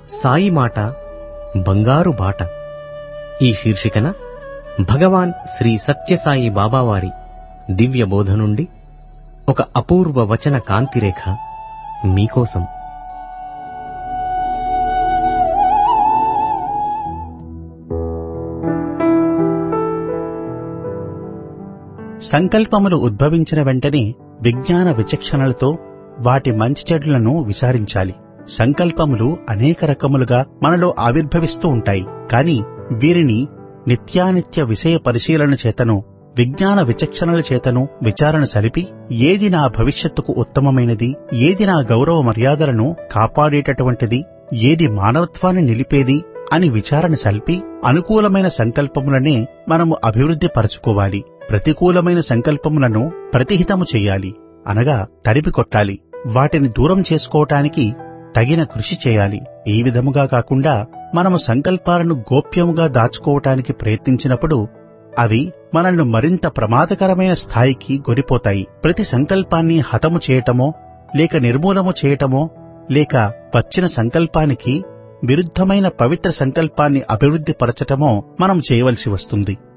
సాయి మాట బంగారు బాట ఈ శీర్షికన భగవాన్ శ్రీ సత్యసాయి బాబావారి దివ్య బోధ నుండి ఒక అపూర్వ వచన కాంతిరేఖ మీకోసం సంకల్పములు ఉద్భవించిన వెంటనే విజ్ఞాన విచక్షణలతో వాటి మంచి చెడులను విచారించాలి సంకల్పములు అనేక రకములుగా మనలో ఆవిర్భవిస్తూ ఉంటాయి కాని వీరిని నిత్యానిత్య విషయ పరిశీలన చేతను విజ్ఞాన విచక్షణల చేతను విచారణ సలిపి ఏది నా భవిష్యత్తుకు ఉత్తమమైనది ఏది నా గౌరవ మర్యాదలను కాపాడేటటువంటిది ఏది మానవత్వాన్ని నిలిపేది అని విచారణ సల్పి అనుకూలమైన సంకల్పములనే మనము అభివృద్ధి పరచుకోవాలి ప్రతికూలమైన సంకల్పములను ప్రతిహితము చెయ్యాలి అనగా తరిపి కొట్టాలి వాటిని దూరం చేసుకోవటానికి తగిన కృషి చేయాలి ఈ విధముగా కాకుండా మనము సంకల్పాలను గోప్యముగా దాచుకోవటానికి ప్రయత్నించినప్పుడు అవి మనల్ని మరింత ప్రమాదకరమైన స్థాయికి గొరిపోతాయి ప్రతి సంకల్పాన్ని హతము చేయటమో లేక నిర్మూలము చేయటమో లేక వచ్చిన సంకల్పానికి విరుద్ధమైన పవిత్ర సంకల్పాన్ని అభివృద్ధి పరచటమో మనం చేయవలసి వస్తుంది